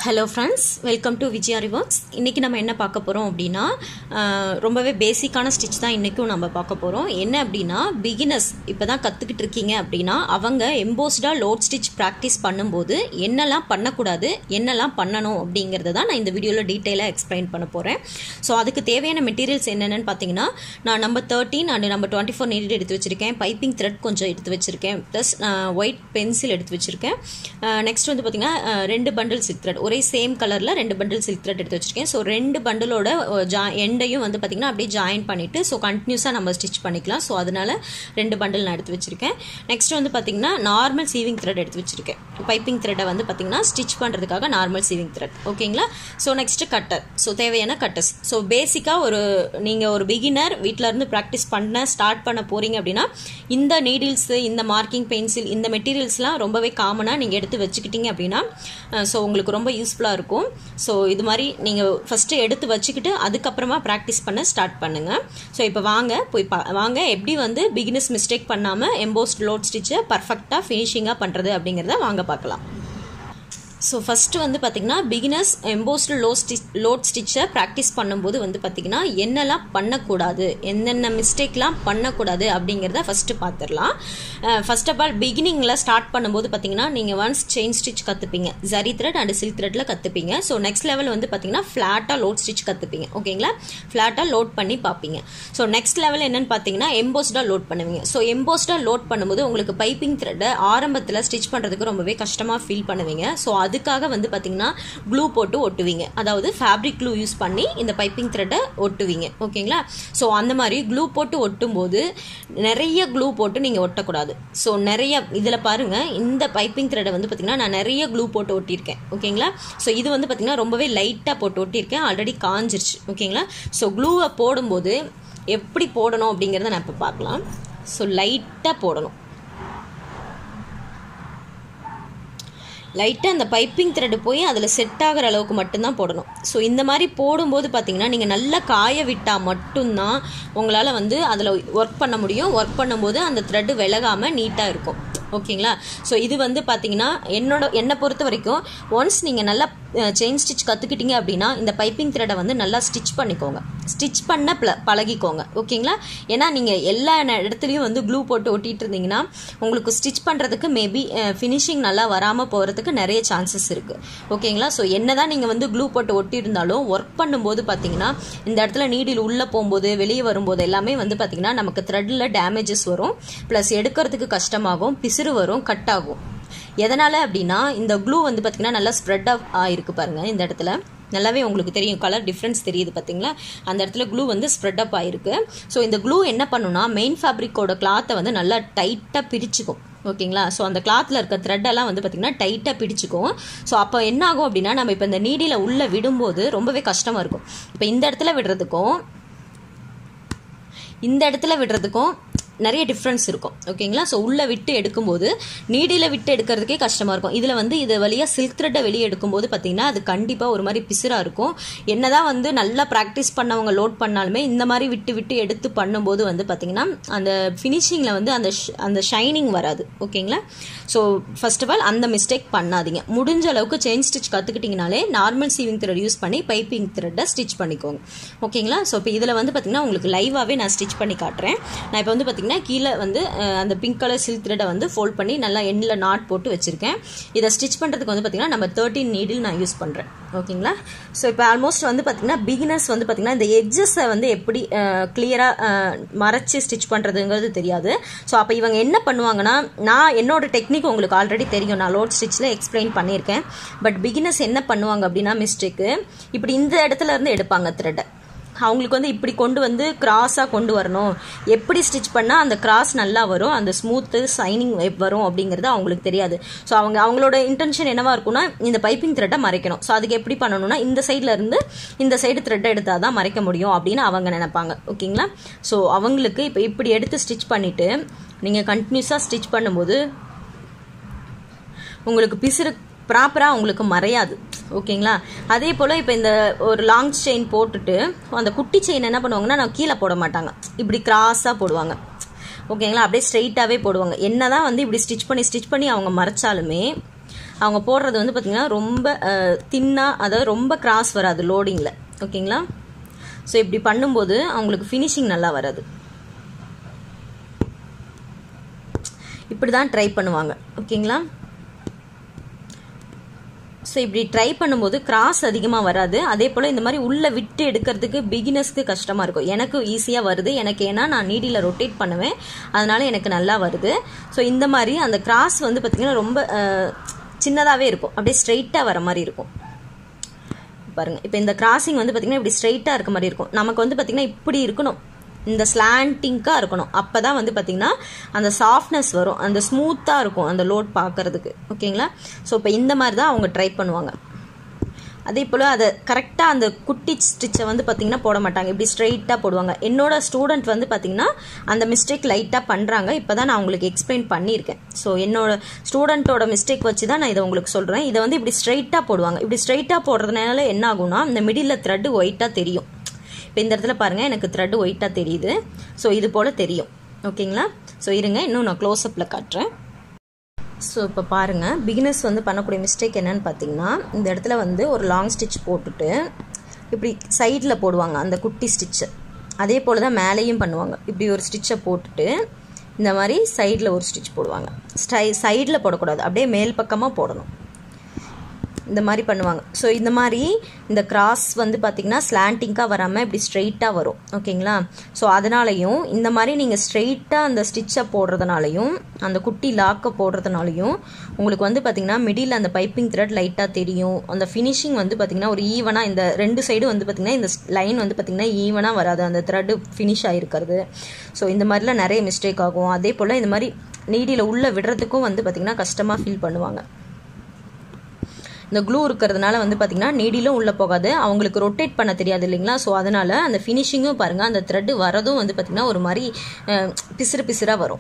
hello friends welcome to Vijaya rivers இன்றைக்கி நம்ம என்ன பார்க்க போகிறோம் அப்படின்னா ஆஹ், ரொம்பவே பேசிக்கான ஸ்டிச் தான் இன்றைக்கும் நம்ம பார்க்க போகிறோம் என்ன அப்படின்னா பிகினர்ஸ் இப்போ தான் கற்றுக்கிட்டு இருக்கீங்க அப்படின்னா அவங்க எம்போஸ்டாக லோட் ஸ்டிச் ப்ராக்டிஸ் பண்ணும்போது என்னெல்லாம் பண்ணக்கூடாது என்னெல்லாம் பண்ணணும் அப்படிங்கிறத தான் நான் இந்த வீடியோவில் டீட்டெயிலாக எக்ஸ்பிளைன் பண்ண போகிறேன் ஸோ அதுக்கு தேவையான மெட்டீரியல்ஸ் என்னென்னு பார்த்தீங்கன்னா நான் number thirteen and number twenty four நீட் எடுத்து வச்சிருக்கேன் பைப்பிங் த்ரெட் கொஞ்சம் எடுத்து வச்சிருக்கேன் ப்ளஸ் ஒயிட் பென்சில் எடுத்து வச்சிருக்கேன் நெக்ஸ்ட் வந்து பார்த்தீங்கன்னா அஹ், ரெண்டு பண்டில் சில்க் த்ரெட் ஒரே சேம் கலரில் ரெண்டு பண்டில் சில்க் த்ரெட் எடுத்து வச்சிருக்கேன் ஸோ ரெண்டு பண்டிலோட ஜா எண்டையும் வந்து பார்த்தீங்கன்னா அப்படியே ஜாயின் பண்ணிட்டு ஸோ கண்டினியூஸாக நம்ம ஸ்டிச் பண்ணிக்கலாம் ஸோ அதனால ரெண்டு பண்டில் நான் எடுத்து வச்சிருக்கேன் நெக்ஸ்ட் வந்து பார்த்தீங்கன்னா நார்மல் சீவிங் த்ரெட் எடுத்து வச்சிருக்கேன் பைப்பிங் த்ரெட்டை வந்து பார்த்தீங்கன்னா ஸ்டிச் பண்ணுறதுக்காக நார்மல் சீவிங் த்ரெட் ஓகேங்களா ஸோ நெக்ஸ்ட் கட்டர் ஸோ தேவையான கட்டர்ஸ் ஸோ பேசிக்காக ஒரு நீங்கள் ஒரு பிகினர் வீட்டில் இருந்து ப்ராக்டிஸ் பண்ண ஸ்டார்ட் பண்ண போகிறீங்க அப்படின்னா இந்த நீடில்ஸு இந்த மார்க்கிங் பென்சில் இந்த மெட்டீரியல்ஸ்லாம் ரொம்பவே காமனாக நீங்கள் எடுத்து வச்சுக்கிட்டீங்க அப்படின்னா ஸோ உங்களுக்கு ரொம்ப யூஸ்ஃபுல்லாக இருக்கும் ஸோ இது மாதிரி நீங்கள் ஃபஸ்ட்டு எடுத்து வச்சுக்கிட்டு அதுக்கப்புறமா ப்ராக்டிஸ் பண்ண ஸ்டார்ட் பண்ணுங்கள் ஸோ இப்போ வாங்க போய் பா வாங்க எப்படி வந்து பிகினஸ் மிஸ்டேக் பண்ணாமல் எம்போஸ்ட் லோட் ஸ்டிச்சை பர்ஃபெக்டாக ஃபினிஷிங்காக பண்ணுறது அப்படிங்கிறத வாங்க பார்க்கலாம் ஸோ ஃபஸ்ட்டு வந்து பார்த்திங்கன்னா பிகினர்ஸ் எம்போஸ்டு லோ ஸ்டிச் லோட் ஸ்டிச்சை ப்ராக்டிஸ் பண்ணும்போது வந்து பார்த்திங்கன்னா என்னெல்லாம் பண்ணக்கூடாது என்னென்ன மிஸ்டேக்லாம் பண்ணக்கூடாது அப்படிங்கிறத ஃபஸ்ட்டு பார்த்துடலாம் ஃபர்ஸ்ட் ஆஃப் ஆல் பிகினிங்கில் ஸ்டார்ட் பண்ணும்போது பார்த்திங்கன்னா நீங்கள் ஒன்ஸ் செயின் ஸ்டிச் கற்றுப்பீங்க ஜரி த்ரெட் அண்ட் சில்க் த்ரெட்டில் கற்றுப்பீங்க ஸோ நெக்ஸ்ட் லெவல் வந்து பார்த்திங்கன்னா ஃப்ளாட்டாக லோட் ஸ்டிச் கற்றுப்பீங்க ஓகேங்களா ஃப்ளாட்டாக லோட் பண்ணி பார்ப்பீங்க ஸோ நெக்ஸ்ட் லெவல் என்னன்னு பார்த்தீங்கன்னா எம்போஸ்டாக லோட் பண்ணுவீங்க ஸோ எம்போஸ்டாக லோட் பண்ணும்போது உங்களுக்கு பைப்பிங் த்ரெட்டை ஆரம்பத்தில் ஸ்டிச் பண்ணுறதுக்கு ரொம்பவே கஷ்டமாக ஃபீல் பண்ணுவீங்க ஸோ அதுக்காக வந்து பார்த்தீங்கன்னா க்ளூ போட்டு ஒட்டுவீங்க அதாவது ஃபேப்ரிக் க்ளூ யூஸ் பண்ணி இந்த பைப்பிங் த்ரெட்டை ஒட்டுவீங்க ஓகேங்களா ஸோ அந்த மாதிரி க்ளூ போட்டு ஒட்டும்போது நிறைய க்ளூ போட்டு நீங்கள் ஒட்டக்கூடாது ஸோ நிறைய இதில் பாருங்கள் இந்த பைப்பிங் த்ரெட்டை வந்து பார்த்தீங்கன்னா நான் நிறைய க்ளூ போட்டு ஒட்டியிருக்கேன் ஓகேங்களா ஸோ இது வந்து பார்த்தீங்கன்னா ரொம்பவே லைட்டாக போட்டு ஒட்டியிருக்கேன் ஆல்ரெடி காஞ்சிருச்சு ஓகேங்களா ஸோ க்ளூவை போடும்போது எப்படி போடணும் அப்படிங்கிறத நான் இப்போ பார்க்கலாம் ஸோ லைட்டாக போடணும் லைட்டாக அந்த பைப்பிங் த்ரெட் போய் அதில் செட் ஆகிற அளவுக்கு மட்டும்தான் போடணும் ஸோ இந்த மாதிரி போடும்போது பார்த்தீங்கன்னா நீங்கள் நல்லா காய விட்டால் மட்டும்தான் உங்களால் வந்து அதில் ஒர்க் பண்ண முடியும் ஒர்க் பண்ணும்போது அந்த த்ரெட்டு விலகாமல் நீட்டாக இருக்கும் ஓகேங்களா ஸோ இது வந்து பார்த்தீங்கன்னா என்னோட என்னை பொறுத்த வரைக்கும் ஒன்ஸ் நீங்கள் நல்லா செயின் ஸ்டிச் கற்றுக்கிட்டீங்க அப்படின்னா இந்த பைப்பிங் த்ரெட்டை வந்து நல்லா ஸ்டிச் பண்ணிக்கோங்க ஸ்டிச் பண்ண ப்ள பழகிக்கோங்க ஓகேங்களா ஏன்னா நீங்கள் எல்லா ந- இடத்துலையும் வந்து க்ளூ போட்டு ஒட்டிட்டு இருந்தீங்கன்னா உங்களுக்கு ஸ்டிச் பண்ணுறதுக்கு மேபி ஃபினிஷிங் நல்லா வராமல் போகிறதுக்கு நிறைய சான்சஸ் இருக்குது ஓகேங்களா ஸோ என்னதான் நீங்கள் வந்து க்ளூ போட்டு ஒட்டியிருந்தாலும் ஒர்க் பண்ணும்போது பார்த்தீங்கன்னா இந்த இடத்துல நீடில் உள்ளே போகும்போது வெளியே வரும்போது எல்லாமே வந்து பார்த்தீங்கன்னா நமக்கு த்ரெட்டில் டேமேஜஸ் வரும் ப்ளஸ் எடுக்கிறதுக்கு கஷ்டமாகும் பிசிறு வரும் கட் ஆகும் எதனால் அப்படின்னா இந்த க்ளூ வந்து பார்த்தீங்கன்னா நல்லா ஸ்ப்ரெட் ஆஃப் ஆகிருக்கு பாருங்கள் இந்த இடத்துல நல்லாவே உங்களுக்கு தெரியும் கலர் டிஃப்ரென்ஸ் தெரியுது பார்த்தீங்களா அந்த இடத்துல க்ளூ வந்து ஸ்ப்ரெட் அப் ஆயிருக்கு ஸோ இந்த க்ளூ என்ன பண்ணுன்னா மெயின் ஃபேப்ரிக்கோட கிளாத்தை வந்து நல்லா டைட்டாக பிரிச்சுக்கும் ஓகேங்களா ஸோ அந்த கிளாத்தில் இருக்க த்ரெட்டெல்லாம் வந்து பார்த்திங்கன்னா டைட்டாக பிடிச்சிக்கும் ஸோ அப்போ என்ன ஆகும் அப்படின்னா நம்ம இப்போ இந்த நீடியில் உள்ளே விடும்போது ரொம்பவே கஷ்டமாக இருக்கும் இப்போ இந்த இடத்துல விடுறதுக்கும் இந்த இடத்துல விடுறதுக்கும் நிறைய டிஃப்ரென்ஸ் இருக்கும் ஓகேங்களா ஸோ உள்ளே விட்டு எடுக்கும்போது நீடியில் விட்டு எடுக்கிறதுக்கே கஷ்டமாக இருக்கும் இதில் வந்து இது வழியாக சில்க் த்ரெட்டை வெளியே எடுக்கும்போது பார்த்தீங்கன்னா அது கண்டிப்பாக ஒரு மாதிரி பிசுறாக இருக்கும் என்னதான் வந்து நல்லா ப்ராக்டிஸ் பண்ணவங்க லோட் பண்ணாலுமே இந்த மாதிரி விட்டு விட்டு எடுத்து பண்ணும்போது வந்து பார்த்தீங்கன்னா அந்த ஃபினிஷிங்கில் வந்து அந்த ஷ்- அந்த ஷைனிங் வராது ஓகேங்களா ஸோ ஃபர்ஸ்ட் ஆஃப் ஆல் அந்த மிஸ்டேக் பண்ணாதீங்க முடிஞ்ச அளவுக்கு செயின் ஸ்டிச் கற்றுக்கிட்டிங்கனாலே நார்மல் சீவிங் த்ரெட் யூஸ் பண்ணி பைப்பிங் த்ரெட்டை ஸ்டிச் பண்ணிக்கோங்க ஓகேங்களா ஸோ இப்போ இதில் வந்து பார்த்தீங்கன்னா உங்களுக்கு லைவாகவே நான் ஸ்டிச் பண்ணி காட்டுறேன் நான் இப்போ வந்து பார்த்தீங்கன்னா கீழே வந்து அஹ், அந்த பிங்க் கலர் சில்க் த்ரெட்டை வந்து ஃபோல்ட் பண்ணி நல்லா எண்ணில் நாட் போட்டு வச்சுருக்கேன் இதை ஸ்டிச் பண்ணுறதுக்கு வந்து பார்த்தீங்கன்னா நம்ம தேர்ட்டின் நீடில் நான் யூஸ் பண்ணுறேன் ஓகேங்களா ஸோ இப்போ ஆல்மோஸ்ட் வந்து பார்த்தீங்கன்னா பிகினர்ஸ் வந்து பார்த்தீங்கன்னா இந்த எட்ஜஸை வந்து எப்படி கிளியராக மறைச்சு ஸ்டிச் பண்ணுறதுங்கிறது தெரியாது ஸோ அப்போ இவங்க என்ன பண்ணுவாங்கன்னா நான் என்னோட டெக்னிக் உங்களுக்கு ஆல்ரெடி தெரியும் நான் லோட் ஸ்டிச்சில் எக்ஸ்பிளைன் பண்ணியிருக்கேன் பட் பிகினர்ஸ் என்ன பண்ணுவாங்க அப்படின்னா மிஸ்டேக்கு இப்படி இந்த இடத்துல இருந்து எடுப்பாங்க த்ரெட்டை அவங்களுக்கு வந்து இப்படி கொண்டு வந்து கிராஸாக கொண்டு வரணும் எப்படி ஸ்டிச் பண்ணால் அந்த கிராஸ் நல்லா வரும் அந்த ஸ்மூத்து சைனிங் வரும் அப்படிங்கிறது அவங்களுக்கு தெரியாது ஸோ அவங்க அவங்களோட இன்டென்ஷன் என்னவா இருக்கும்னா இந்த பைப்பிங் த்ரெட்டை மறைக்கணும் ஸோ அதுக்கு எப்படி பண்ணணும்னா இந்த சைடில் இருந்து இந்த சைடு த்ரெட்டை எடுத்தால் தான் மறைக்க முடியும் அப்படின்னு அவங்க நினைப்பாங்க ஓகேங்களா ஸோ அவங்களுக்கு இப்போ இப்படி எடுத்து ஸ்டிச் பண்ணிவிட்டு நீங்கள் கண்டினியூஸாக ஸ்டிச் பண்ணும்போது உங்களுக்கு பிசுறு ப்ராப்பராக உங்களுக்கு மறையாது ஓகேங்களா அதே போல் இப்போ இந்த ஒரு லாங் செயின் போட்டுட்டு அந்த குட்டி செயின் என்ன பண்ணுவாங்கன்னா நான் கீழே போட மாட்டாங்க இப்படி கிராஸாக போடுவாங்க ஓகேங்களா அப்படியே ஸ்ட்ரைட்டாகவே போடுவாங்க என்ன தான் வந்து இப்படி ஸ்டிச் பண்ணி ஸ்டிச் பண்ணி அவங்க மறைச்சாலுமே அவங்க போடுறது வந்து பார்த்திங்கன்னா ரொம்ப தின்னாக அதாவது ரொம்ப கிராஸ் வராது லோடிங்கில் ஓகேங்களா ஸோ இப்படி பண்ணும்போது அவங்களுக்கு ஃபினிஷிங் நல்லா வராது இப்படி தான் ட்ரை பண்ணுவாங்க ஓகேங்களா ஸோ இப்படி ட்ரை பண்ணும்போது கிராஸ் அதிகமாக வராது அதே போல் இந்த மாதிரி உள்ளே விட்டு எடுக்கிறதுக்கு பிகினர்ஸ்க்கு கஷ்டமாக இருக்கும் எனக்கு ஈஸியாக வருது எனக்கு ஏன்னா நான் நீடியில் ரொட்டேட் பண்ணுவேன் அதனால எனக்கு நல்லா வருது ஸோ இந்த மாதிரி அந்த கிராஸ் வந்து பார்த்திங்கன்னா ரொம்ப சின்னதாகவே இருக்கும் அப்படியே ஸ்ட்ரைட்டாக வர மாதிரி இருக்கும் பாருங்கள் இப்போ இந்த கிராசிங் வந்து பார்த்திங்கன்னா இப்படி ஸ்ட்ரைட்டாக இருக்க மாதிரி இருக்கும் நமக்கு வந்து பார்த்திங்கன்னா இப்படி இருக்கணும் இந்த ஸ்லாண்டிங்காக இருக்கணும் அப்போ தான் வந்து பார்த்திங்கன்னா அந்த சாஃப்ட்னஸ் வரும் அந்த ஸ்மூத்தாக இருக்கும் அந்த லோட் பார்க்குறதுக்கு ஓகேங்களா ஸோ இப்போ இந்த மாதிரி தான் அவங்க ட்ரை பண்ணுவாங்க அதே போல் அதை கரெக்டாக அந்த குட்டி ஸ்டிச்சை வந்து பார்த்திங்கன்னா போட மாட்டாங்க இப்படி ஸ்ட்ரைட்டாக போடுவாங்க என்னோட ஸ்டூடெண்ட் வந்து பார்த்திங்கன்னா அந்த மிஸ்டேக் லைட்டாக பண்ணுறாங்க இப்போ தான் நான் உங்களுக்கு எக்ஸ்பிளைன் பண்ணியிருக்கேன் ஸோ என்னோட ஸ்டூடெண்ட்டோட மிஸ்டேக் வச்சு தான் நான் இதை உங்களுக்கு சொல்கிறேன் இதை வந்து இப்படி ஸ்ட்ரைட்டாக போடுவாங்க இப்படி ஸ்ட்ரைட்டாக போடுறதுனால என்ன ஆகும்னா இந்த மிடில் த்ரெட்டு ஒயிட்டாக தெரியும் இப்போ இந்த இடத்துல பாருங்கள் எனக்கு த்ரெட்டு ஒயிட்டாக தெரியுது ஸோ இது போல் தெரியும் ஓகேங்களா ஸோ இருங்க இன்னும் நான் க்ளோஸ்அப்பில் காட்டுறேன் ஸோ இப்போ பாருங்கள் பிகினர்ஸ் வந்து பண்ணக்கூடிய மிஸ்டேக் என்னன்னு பார்த்தீங்கன்னா இந்த இடத்துல வந்து ஒரு லாங் ஸ்டிச் போட்டுட்டு இப்படி சைடில் போடுவாங்க அந்த குட்டி ஸ்டிச்சு அதே போல் தான் மேலேயும் பண்ணுவாங்க இப்படி ஒரு ஸ்டிச்சை போட்டுட்டு இந்த மாதிரி சைடில் ஒரு ஸ்டிச் போடுவாங்க ஸ்டை சைடில் போடக்கூடாது அப்படியே மேல் பக்கமாக போடணும் இந்த மாதிரி பண்ணுவாங்க ஸோ இந்த மாதிரி இந்த கிராஸ் வந்து பார்த்திங்கன்னா ஸ்லாண்டிங்காக வராமல் இப்படி ஸ்ட்ரெயிட்டாக வரும் ஓகேங்களா ஸோ அதனாலையும் இந்த மாதிரி நீங்கள் ஸ்ட்ரெயிட்டாக அந்த ஸ்டிச்சை போடுறதுனாலையும் அந்த குட்டி லாக்கை போடுறதுனாலையும் உங்களுக்கு வந்து பார்த்திங்கன்னா மிடில் அந்த பைப்பிங் த்ரெட் லைட்டாக தெரியும் அந்த ஃபினிஷிங் வந்து பார்த்திங்கன்னா ஒரு ஈவனாக இந்த ரெண்டு சைடு வந்து பார்த்திங்கன்னா இந்த லைன் வந்து பார்த்திங்கன்னா ஈவனாக வராது அந்த த்ரெட்டு ஃபினிஷ் ஆகிருக்கிறது ஸோ இந்த மாதிரிலாம் நிறைய மிஸ்டேக் ஆகும் அதே போல் இந்த மாதிரி நீடியில் உள்ளே விடுறதுக்கும் வந்து பார்த்திங்கன்னா கஷ்டமாக ஃபீல் பண்ணுவாங்க இந்த க்ளூ இருக்கிறதுனால வந்து பார்த்திங்கன்னா நீடிலும் உள்ளே போகாது அவங்களுக்கு ரொட்டேட் பண்ண தெரியாது இல்லைங்களா ஸோ அதனால் அந்த ஃபினிஷிங்கும் பாருங்கள் அந்த த்ரெட்டு வரதும் வந்து பார்த்திங்கன்னா ஒரு மாதிரி பிசுறு பிசுறாக வரும்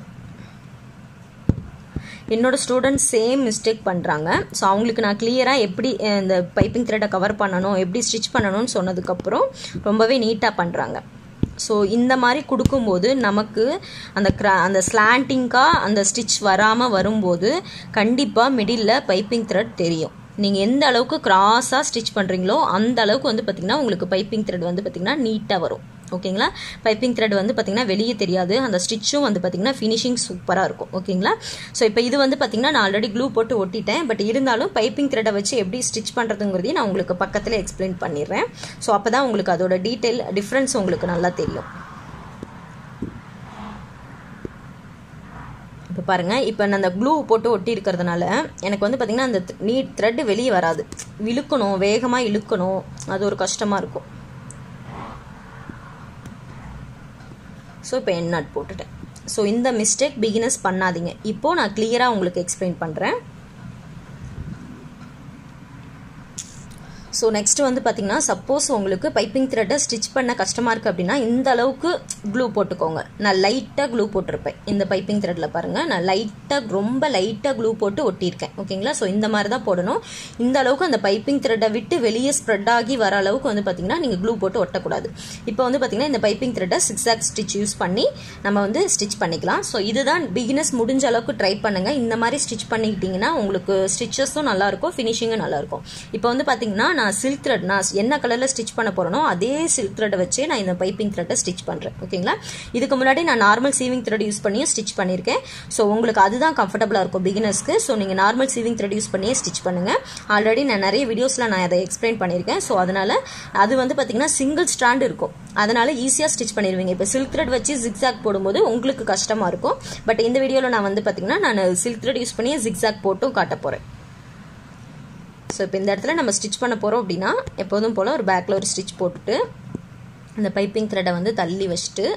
என்னோட ஸ்டூடெண்ட்ஸ் சேம் மிஸ்டேக் பண்ணுறாங்க ஸோ அவங்களுக்கு நான் கிளியராக எப்படி இந்த பைப்பிங் த்ரெட்டை கவர் பண்ணணும் எப்படி ஸ்டிச் பண்ணணும்னு சொன்னதுக்கப்புறம் ரொம்பவே நீட்டாக பண்ணுறாங்க ஸோ இந்த மாதிரி கொடுக்கும்போது நமக்கு அந்த க்ரா அந்த ஸ்லாண்டிங்காக அந்த ஸ்டிச் வராமல் வரும்போது கண்டிப்பாக மிடில் பைப்பிங் த்ரெட் தெரியும் நீங்கள் எந்த அளவுக்கு கிராஸாக ஸ்டிச் பண்ணுறீங்களோ அந்த அளவுக்கு வந்து பார்த்திங்கன்னா உங்களுக்கு பைப்பிங் த்ரெட் வந்து பார்த்திங்கன்னா நீட்டாக வரும் ஓகேங்களா பைப்பிங் த்ரெட் வந்து பார்த்திங்கன்னா வெளியே தெரியாது அந்த ஸ்டிச்சும் வந்து பார்த்திங்கன்னா ஃபினிஷிங் சூப்பராக இருக்கும் ஓகேங்களா ஸோ இப்போ இது வந்து பார்த்திங்கன்னா நான் ஆல்ரெடி க்ளூ போட்டு ஒட்டிட்டேன் பட் இருந்தாலும் பைப்பிங் த்ரெட்டை வச்சு எப்படி ஸ்டிச் பண்ணுறதுங்கிறதையும் நான் உங்களுக்கு பக்கத்தில் எக்ஸ்பிளைன் பண்ணிடுறேன் ஸோ அப்போ தான் உங்களுக்கு அதோட டீட்டெயில் டிஃப்ரென்ஸ் உங்களுக்கு நல்லா தெரியும் இப்போ பாருங்கள் இப்போ நான் அந்த க்ளூ போட்டு ஒட்டி இருக்கிறதுனால எனக்கு வந்து பார்த்திங்கன்னா அந்த நீட் த்ரெட்டு வெளியே வராது இழுக்கணும் வேகமாக இழுக்கணும் அது ஒரு கஷ்டமாக இருக்கும் ஸோ இப்போ என் நாட் போட்டுட்டேன் ஸோ இந்த மிஸ்டேக் பிகினர்ஸ் பண்ணாதீங்க இப்போது நான் கிளியராக உங்களுக்கு எக்ஸ்பிளைன் பண்ணுறேன் ஸோ நெக்ஸ்ட் வந்து பார்த்தீங்கன்னா சப்போஸ் உங்களுக்கு பைப்பிங் த்ரெட்டை ஸ்டிச் பண்ண கஷ்டமாக இருக்குது அப்படின்னா இந்த அளவுக்கு க்ளூ போட்டுக்கோங்க நான் லைட்டாக க்ளூ போட்டிருப்பேன் இந்த பைப்பிங் த்ரெட்டில் பாருங்கள் நான் லைட்டாக ரொம்ப லைட்டாக க்ளூ போட்டு ஒட்டியிருக்கேன் ஓகேங்களா ஸோ இந்த மாதிரி தான் போடணும் இந்த அளவுக்கு அந்த பைப்பிங் த்ரெட்டை விட்டு வெளியே ஸ்ப்ரெட் ஆகி வர அளவுக்கு வந்து பார்த்தீங்கன்னா நீங்கள் க்ளூ போட்டு ஒட்டக்கூடாது இப்போ வந்து பார்த்தீங்கன்னா இந்த பைப்பிங் த்ரெட்டை சிக்ஸ் ஆக் ஸ்டிச் யூஸ் பண்ணி நம்ம வந்து ஸ்டிச் பண்ணிக்கலாம் ஸோ இதுதான் பிகினஸ் முடிஞ்ச அளவுக்கு ட்ரை பண்ணுங்கள் இந்த மாதிரி ஸ்டிச் பண்ணிக்கிட்டிங்கன்னா உங்களுக்கு ஸ்டிச்சஸும் நல்லாயிருக்கும் ஃபினிஷிங்கும் நல்லாயிருக்கும் இப்போ வந்து பார்த்தீங்கன்னா நான் சில்க் த்ரெட் நான் என்ன கலரில் ஸ்டிச் பண்ண போகிறேனோ அதே சில்க் த்ரெட்டை வச்சே நான் இந்த பைப்பிங் த்ரெட்டை ஸ்டிச் பண்ணுறேன் ஓகேங்களா இதுக்கு முன்னாடி நான் நார்மல் சீவிங் த்ரெட் யூஸ் பண்ணியும் ஸ்டிச் பண்ணியிருக்கேன் ஸோ உங்களுக்கு அதுதான் கம்ஃபர்டபுளாக இருக்கும் பிகினர்ஸ்க்கு ஸோ நீங்கள் நார்மல் சீவிங் த்ரெட் யூஸ் பண்ணியே ஸ்டிச் பண்ணுங்கள் ஆல்ரெடி நான் நிறைய வீடியோஸில் நான் அதை எக்ஸ்பிளைன் பண்ணியிருக்கேன் ஸோ அதனால் அது வந்து பார்த்தீங்கன்னா சிங்கிள் ஸ்டாண்ட் இருக்கும் அதனால் ஈஸியாக ஸ்டிச் பண்ணிடுவீங்க இப்போ சில்க் த்ரெட் வச்சு ஜிக்ஸாக் போடும்போது உங்களுக்கு கஷ்டமாக இருக்கும் பட் இந்த வீடியோவில் நான் வந்து பார்த்தீங்கன்னா நான் சில்க் த்ரெட் யூஸ் பண்ணி ஜிக்ஸாக் போட்டும் காட்ட போகிறேன் ஸோ இப்போ இந்த இடத்துல நம்ம ஸ்டிச் பண்ண போகிறோம் அப்படின்னா எப்போதும் போல் ஒரு பேக்கில் ஒரு ஸ்டிச் போட்டுட்டு இந்த பைப்பிங் த்ரெட்டை வந்து தள்ளி வச்சுட்டு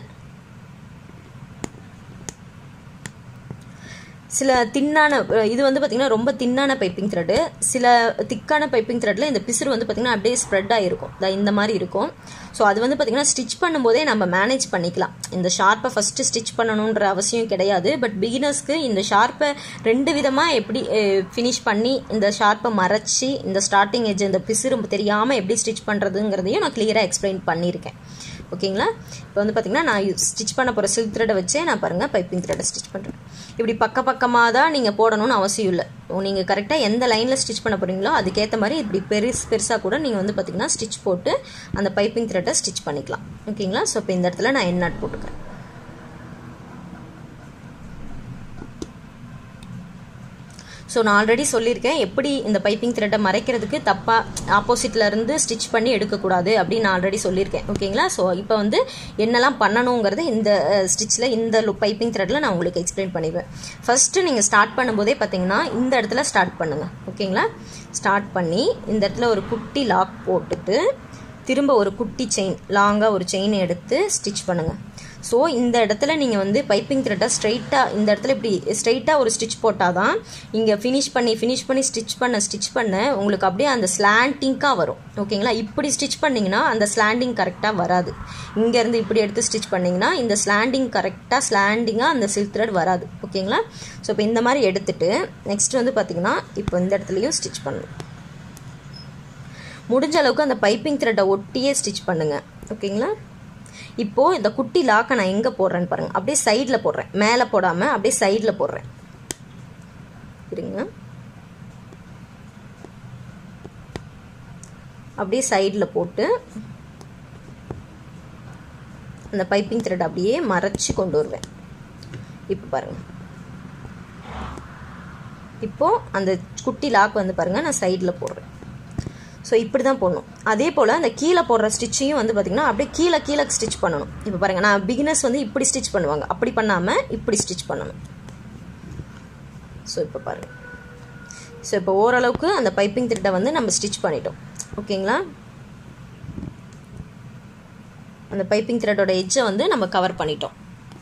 சில தின்னான இது வந்து பார்த்திங்கன்னா ரொம்ப தின்னான பைப்பிங் த்ரெட்டு சில திக்கான பைப்பிங் த்ரெட்டில் இந்த பிசுறு வந்து பார்த்திங்கன்னா அப்படியே ஸ்ப்ரெட் ஆகிருக்கும் இந்த மாதிரி இருக்கும் ஸோ அது வந்து பார்த்திங்கன்னா ஸ்டிச் பண்ணும்போதே நம்ம மேனேஜ் பண்ணிக்கலாம் இந்த ஷார்ப்பை ஃபஸ்ட்டு ஸ்டிச் பண்ணணுன்ற அவசியம் கிடையாது பட் பிகினர்ஸ்க்கு இந்த ஷார்ப்பை ரெண்டு விதமாக எப்படி ஃபினிஷ் பண்ணி இந்த ஷார்ப்பை மறைச்சி இந்த ஸ்டார்டிங் எஜ் இந்த பிசுறு தெரியாமல் எப்படி ஸ்டிச் பண்ணுறதுங்கிறதையும் நான் கிளியராக எக்ஸ்பிளைன் பண்ணியிருக்கேன் ஓகேங்களா இப்போ வந்து பார்த்திங்கன்னா நான் ஸ்டிச் பண்ண போகிற சில்க் த்ரெட்டை வச்சே நான் பாருங்கள் பைப்பிங் த்ரெட்டை ஸ்டிச் பண்ணுறேன் இப்படி பக்க பக்கமாக தான் நீங்கள் போடணும்னு அவசியம் இல்லை நீங்கள் கரெக்டாக எந்த லைனில் ஸ்டிச் பண்ண போகிறீங்களோ அதுக்கேற்ற மாதிரி இப்படி பெருசு பெருசாக கூட நீங்கள் வந்து பார்த்திங்கன்னா ஸ்டிச் போட்டு அந்த பைப்பிங் த்ரெட்டை ஸ்டிச் பண்ணிக்கலாம் ஓகேங்களா ஸோ இப்போ இந்த இடத்துல நான் என் நாட் போட்டுக்கிறேன் ஸோ நான் ஆல்ரெடி சொல்லியிருக்கேன் எப்படி இந்த பைப்பிங் த்ரெட்டை மறைக்கிறதுக்கு தப்பாக ஆப்போசிட்டில் இருந்து ஸ்டிச் பண்ணி எடுக்கக்கூடாது அப்படின்னு நான் ஆல்ரெடி சொல்லியிருக்கேன் ஓகேங்களா ஸோ இப்போ வந்து என்னெல்லாம் பண்ணணுங்கிறது இந்த ஸ்டிச்சில் இந்த பைப்பிங் த்ரெட்டில் நான் உங்களுக்கு எக்ஸ்பிளைன் பண்ணிடுவேன் ஃபஸ்ட்டு நீங்கள் ஸ்டார்ட் பண்ணும்போதே பார்த்தீங்கன்னா இந்த இடத்துல ஸ்டார்ட் பண்ணுங்கள் ஓகேங்களா ஸ்டார்ட் பண்ணி இந்த இடத்துல ஒரு குட்டி லாக் போட்டுட்டு திரும்ப ஒரு குட்டி செயின் லாங்காக ஒரு செயின் எடுத்து ஸ்டிச் பண்ணுங்கள் ஸோ இந்த இடத்துல நீங்கள் வந்து பைப்பிங் த்ரெட்டை ஸ்ட்ரைட்டாக இந்த இடத்துல இப்படி ஸ்ட்ரைட்டாக ஒரு ஸ்டிச் போட்டால் தான் இங்கே ஃபினிஷ் பண்ணி ஃபினிஷ் பண்ணி ஸ்டிச் பண்ண ஸ்டிச் பண்ண உங்களுக்கு அப்படியே அந்த ஸ்லாண்டிங்காக வரும் ஓகேங்களா இப்படி ஸ்டிச் பண்ணிங்கன்னா அந்த ஸ்லாண்டிங் கரெக்டாக வராது இங்கேருந்து இப்படி எடுத்து ஸ்டிச் பண்ணிங்கன்னா இந்த ஸ்லாண்டிங் கரெக்டாக ஸ்லாண்டிங்காக அந்த சில்க் த்ரெட் வராது ஓகேங்களா ஸோ இப்போ இந்த மாதிரி எடுத்துட்டு நெக்ஸ்ட் வந்து பார்த்திங்கன்னா இப்போ இந்த இடத்துலையும் ஸ்டிச் பண்ணணும் முடிஞ்ச அளவுக்கு அந்த பைப்பிங் த்ரெட்டை ஒட்டியே ஸ்டிச் பண்ணுங்கள் ஓகேங்களா இப்போது இந்த குட்டி லாக்கை நான் எங்கே போடுறேன்னு பாருங்கள் அப்படியே சைடில் போடுறேன் மேலே போடாமல் அப்படியே சைடில் போடுறேன் இருங்க அப்படியே சைடில் போட்டு அந்த பைப்பிங் த்ரெட் அப்படியே மறைச்சி கொண்டு வருவேன் இப்போ பாருங்கள் இப்போது அந்த குட்டி லாக் வந்து பாருங்கள் நான் சைடில் போடுறேன் ஸோ இப்படி தான் போடணும் அதே போல் அந்த கீழே போடுற ஸ்டிச்சையும் வந்து பார்த்திங்கன்னா அப்படியே கீழே கீழே ஸ்டிச் பண்ணணும் இப்போ பாருங்கள் நான் பிகினர்ஸ் வந்து இப்படி ஸ்டிச் பண்ணுவாங்க அப்படி பண்ணாமல் இப்படி ஸ்டிச் பண்ணணும் ஸோ இப்போ பாருங்கள் ஸோ இப்போ ஓரளவுக்கு அந்த பைப்பிங் த்ரெட்டை வந்து நம்ம ஸ்டிச் பண்ணிட்டோம் ஓகேங்களா அந்த பைப்பிங் த்ரெட்டோட எட்ஜை வந்து நம்ம கவர் பண்ணிட்டோம்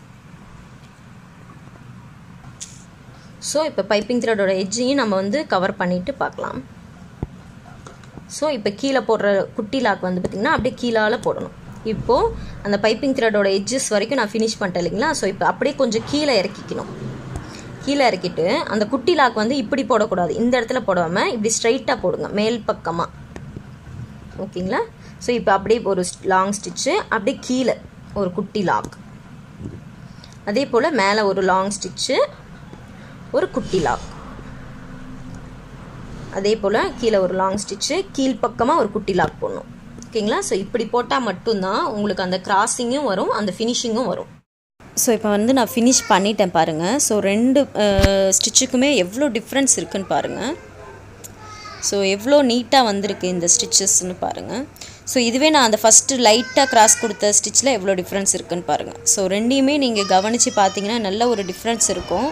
ஸோ இப்போ பைப்பிங் த்ரெட்டோட எட்ஜையும் நம்ம வந்து கவர் பண்ணிவிட்டு பார்க்கலாம் ஸோ இப்போ கீழே போடுற குட்டி லாக் வந்து பார்த்திங்கன்னா அப்படியே கீழால் போடணும் இப்போது அந்த பைப்பிங் த்ரெடோட எட்ஜஸ் வரைக்கும் நான் ஃபினிஷ் பண்ணிட்டேன் இல்லைங்களா ஸோ இப்போ அப்படியே கொஞ்சம் கீழே இறக்கிக்கணும் கீழே இறக்கிட்டு அந்த குட்டி லாக் வந்து இப்படி போடக்கூடாது இந்த இடத்துல போடாமல் இப்படி ஸ்ட்ரைட்டாக போடுங்க மேல் பக்கமாக ஓகேங்களா ஸோ இப்போ அப்படியே ஒரு லாங் ஸ்டிச்சு அப்படியே கீழே ஒரு குட்டி லாக் அதே போல் மேலே ஒரு லாங் ஸ்டிச்சு ஒரு குட்டி லாக் அதே போல் கீழே ஒரு லாங் ஸ்டிச்சு கீழ்ப்பக்கமாக ஒரு குட்டி லாக் போடணும் ஓகேங்களா ஸோ இப்படி போட்டால் மட்டும்தான் உங்களுக்கு அந்த கிராஸிங்கும் வரும் அந்த ஃபினிஷிங்கும் வரும் ஸோ இப்போ வந்து நான் ஃபினிஷ் பண்ணிட்டேன் பாருங்கள் ஸோ ரெண்டு ஸ்டிச்சுக்குமே எவ்வளோ டிஃப்ரென்ஸ் இருக்குன்னு பாருங்கள் ஸோ எவ்வளோ நீட்டாக வந்திருக்கு இந்த ஸ்டிச்சஸ்ன்னு பாருங்கள் ஸோ இதுவே நான் அந்த ஃபஸ்ட்டு லைட்டாக கிராஸ் கொடுத்த ஸ்டிச்சில் எவ்வளோ டிஃப்ரென்ஸ் இருக்குன்னு பாருங்கள் ஸோ ரெண்டையுமே நீங்கள் கவனித்து பார்த்தீங்கன்னா நல்ல ஒரு டிஃப்ரென்ஸ் இருக்கும்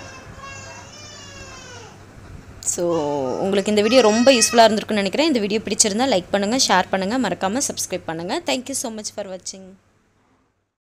ஸோ உங்களுக்கு இந்த வீடியோ ரொம்ப யூஸ்ஃபுல்லாக இருந்திருக்குன்னு நினைக்கிறேன் இந்த வீடியோ பிடிச்சிருந்தா லைக் பண்ணுங்கள் ஷேர் பண்ணுங்கள் மறக்காமல் சப்ஸ்கிரைப் பண்ணுங்கள் தேங்க்யூ ஸோ மச் ஃபார் வாட்சிங்